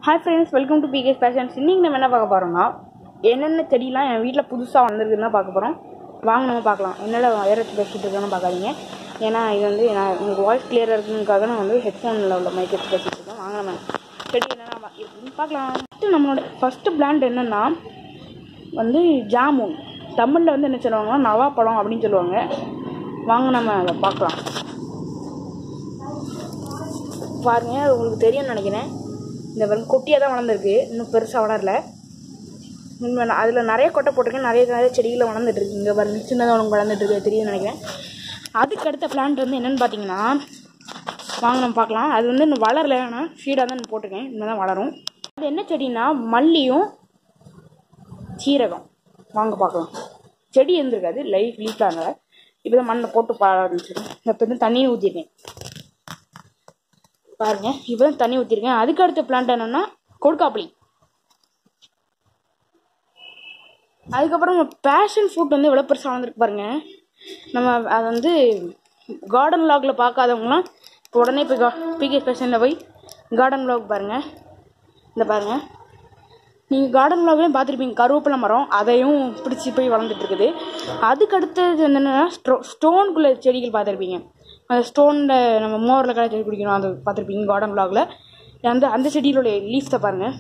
Hi friends welcome to PK's passions இன்றைக்கி நம்ம என்ன பார்க்க போகிறோம்னா என்னென்ன செடிலாம் என் வீட்டில் புதுசாக வந்திருக்குன்னு தான் பார்க்க போகிறோம் வாங்க நம்ம பார்க்கலாம் என்னடா வேறு பேசிட்டு இருக்கேன்னு பார்க்காதீங்க ஏன்னா இது வந்து நான் உங்களுக்கு வாய்ஸ் கிளியராக இருக்குங்காக நான் வந்து ஹெட்ஃபோனில் உள்ள மைக் வச்சு பேசிட்டு இருக்கேன் வாங்க நம்ம செடி என்னென்ன இருக்குன்னு பார்க்கலாம் ஃபஸ்ட்டு நம்மளோட ஃபஸ்ட்டு பிளான்ட் என்னென்னா வந்து ஜாமுன் தமிழில் வந்து என்ன சொல்லுவாங்கன்னா நவாப்பழம் அப்படின்னு சொல்லுவாங்க வாங்க நம்ம அதை பார்க்கலாம் பாருங்க அது உங்களுக்கு தெரியும்னு நினைக்கிறேன் இந்த பாருங்க கொட்டியாக தான் வளர்ந்துருக்கு இன்னும் பெருசாக வளரல உண்மை அதில் நிறைய கொட்டை போட்டிருக்கேன் நிறைய நிறைய செடிகளில் வளர்ந்துட்டு இருக்கு இங்கே பாருங்க சின்னதாக உங்களுக்கு வளர்ந்துட்டு இருக்கு தெரியும்னு நினைக்கிறேன் அதுக்கு அடுத்த பிளான்ட் வந்து என்னென்னு பார்த்தீங்கன்னா வாங்க நம்ம பார்க்கலாம் அது வந்து இன்னும் வளரல ஆனால் சீடாக தான் நான் போட்டிருக்கேன் இன்னும் தான் வளரும் அது என்ன செடின்னா மல்லியும் சீரகம் வாங்க பார்க்கலாம் செடி இருந்திருக்காது லைஃப் லீஃப்லாங்க இப்போ தான் மண்ணில் போட்டு பா ஆரம்பிச்சிருக்கேன் இப்போ வந்து தண்ணியை ஊற்றிருக்கேன் பாருங்க இப்போ தான் தண்ணி ஊற்றிருக்கேன் அதுக்கு அடுத்த பிளான்ட் என்னன்னா கொடுக்காப்புளி அதுக்கப்புறம் பேஷன் ஃப்ரூட் வந்து எவ்வளோ பெருசாக வளர்ந்துருக்கு பாருங்க நம்ம அதை வந்து கார்டன் லாகில் பார்க்காதவங்களாம் இப்போ உடனே போய் பிகே பேஷனில் போய் கார்டன் லாக் பாருங்கள் இந்த பாருங்க நீங்கள் கார்டன் லாக்லேயும் பார்த்துருப்பீங்க கருவேப்பிலை மரம் அதையும் பிடிச்சி போய் வளர்ந்துட்டு இருக்குது அதுக்கு அடுத்தது என்னென்னா ஸ்டோ ஸ்டோனுக்குள்ளே செடிகள் பார்த்துருப்பீங்க அந்த ஸ்டோனில் நம்ம மோரில் கடை செடி குடிக்கணும் அது பார்த்துருப்பீங்க கார்டன் வ்ளாகில் அந்த அந்த செடியிலுடைய லீஃப்ஸை பாருங்கள்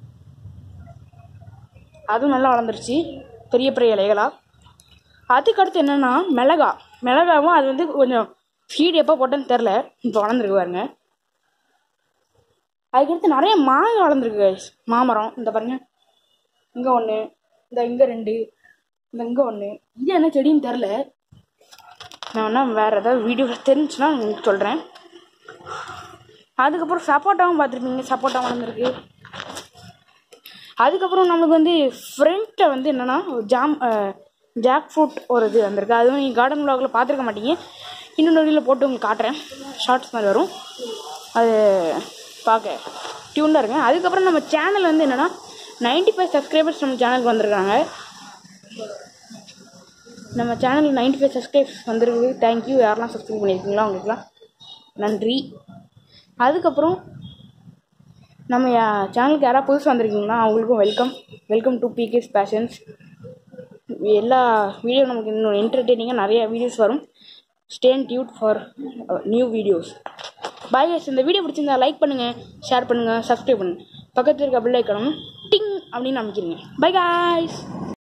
அதுவும் நல்லா வளர்ந்துருச்சு பெரிய பெரிய இலைகளா அதுக்கடுத்து என்னென்னா மிளகா மிளகாவும் அது வந்து கொஞ்சம் சீடு எப்போ போட்டேன்னு தெரில இப்போ வளர்ந்துருக்கு பாருங்க அதுக்கடுத்து நிறைய மாங்காய் வளர்ந்துருக்கு guys. மாமரம் இந்த பாருங்க இங்கே ஒன்று இந்த இங்கே ரெண்டு இந்த இங்கே ஒன்று இது என்ன செடின்னு தெரில நான் வேணா வேறு ஏதாவது வீடியோ தெரிஞ்சுன்னா உங்களுக்கு சொல்கிறேன் அதுக்கப்புறம் சப்போட்டாவும் பார்த்துருப்பீங்க சப்போட்டா வளர்ந்துருக்கு அதுக்கப்புறம் நம்மளுக்கு வந்து ஃப்ரண்ட்டில் வந்து என்னென்னா ஜாம் ஜாக் ஃப்ரூட் ஒரு இது வந்திருக்கு அதுவும் நீங்கள் கார்டன் வ்ளாகில் பார்த்துருக்க மாட்டீங்க இன்னொரு வீடியோவில் போட்டு உங்களுக்கு காட்டுறேன் ஷார்ட்ஸ் மாதிரி வரும் அது பார்க்க டியூனாக இருக்கேன் அதுக்கப்புறம் நம்ம சேனல் வந்து என்னென்னா 95 ஃபைவ் சப்ஸ்கிரைபர்ஸ் நம்ம சேனலுக்கு வந்திருக்காங்க நம்ம சேனல் 95 ஃபைவ் சப்ஸ்கிரைப்ஸ் வந்திருக்கு தேங்க்யூ யாரெல்லாம் சப்ஸ்கிரைப் பண்ணியிருக்கீங்களோ அவங்களுக்குலாம் நன்றி அதுக்கப்புறம் நம்ம யா- சேனலுக்கு யாராவது புதுசு வந்திருக்கீங்களா அவங்களுக்கும் welcome welcome to PK's passions எல்லா வீடியோ நமக்கு இன்னும் என்டர்டெய்னிங்காக நிறைய வீடியோஸ் வரும் ஸ்டேன் டியூட் for new videos bye guys இந்த வீடியோ பிடிச்சிருந்தா லைக் பண்ணுங்கள் ஷேர் பண்ணுங்கள் சப்ஸ்கிரைப் பண்ணுங்கள் பக்கத்தில் இருக்க பில் ஐக்கணும் டிங் அப்படின்னு அமைக்கிறீங்க பை guys